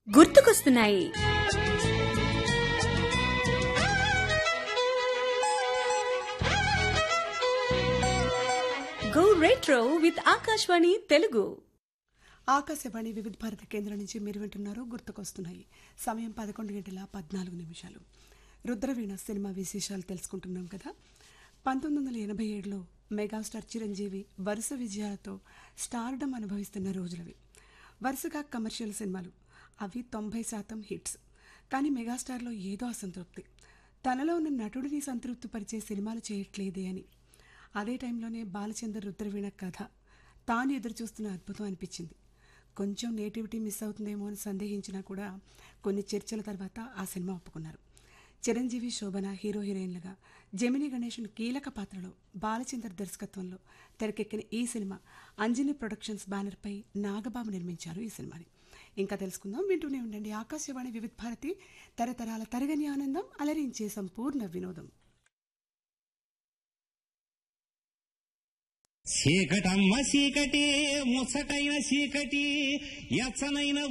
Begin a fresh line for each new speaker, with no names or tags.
గుర్తుకొస్తున్నాయి go retro with Akashvani Telugu
Akashvani Vividh Bharati కేంద్రం నుంచి మీరు వింటున్నారు గుర్తుకొస్తున్నాయి సమయం పదకొండు గంటల పద్నాలుగు నిమిషాలు రుద్రవీణ సినిమా విశేషాలు తెలుసుకుంటున్నాం కదా పంతొమ్మిది వందల ఎనభై ఏడులో మెగాస్టార్ చిరంజీవి వరుస విజయాలతో స్టార్డమ్ అనుభవిస్తున్న రోజులవి వరుసగా కమర్షియల్ సినిమాలు అవి తొంభై శాతం హిట్స్ కానీ మెగాస్టార్లో ఏదో అసంతృప్తి తనలో ఉన్న నటుడిని సంతృప్తిపరిచే సినిమాలు చేయట్లేదే అని అదే టైంలోనే బాలచంద్ర రుద్రవీణ కథ తాను ఎదురు చూస్తున్న అద్భుతం అనిపించింది కొంచెం నేటివిటీ మిస్ అవుతుందేమో అని సందేహించినా కూడా కొన్ని చర్చల తర్వాత ఆ సినిమా ఒప్పుకున్నారు చిరంజీవి శోభన హీరో హీరోయిన్లుగా జమిని గణేషన్ కీలక పాత్రలో బాలచందర్ దర్శకత్వంలో తెరకెక్కిన ఈ సినిమా అంజని ప్రొడక్షన్స్ బ్యానర్పై నాగబాబు నిర్మించారు ఈ సినిమాని ఇంకా తెలుసుకుందాం వింటూనే ఉండండి ఆకాశవాణి వివిధ భారతి తరతరాల తరగని ఆనందం అలరించే సంపూర్ణ వినోదం
చీకటమ్మ చీకటి ముచ్చటైన చీకటి ఎచ్చనైన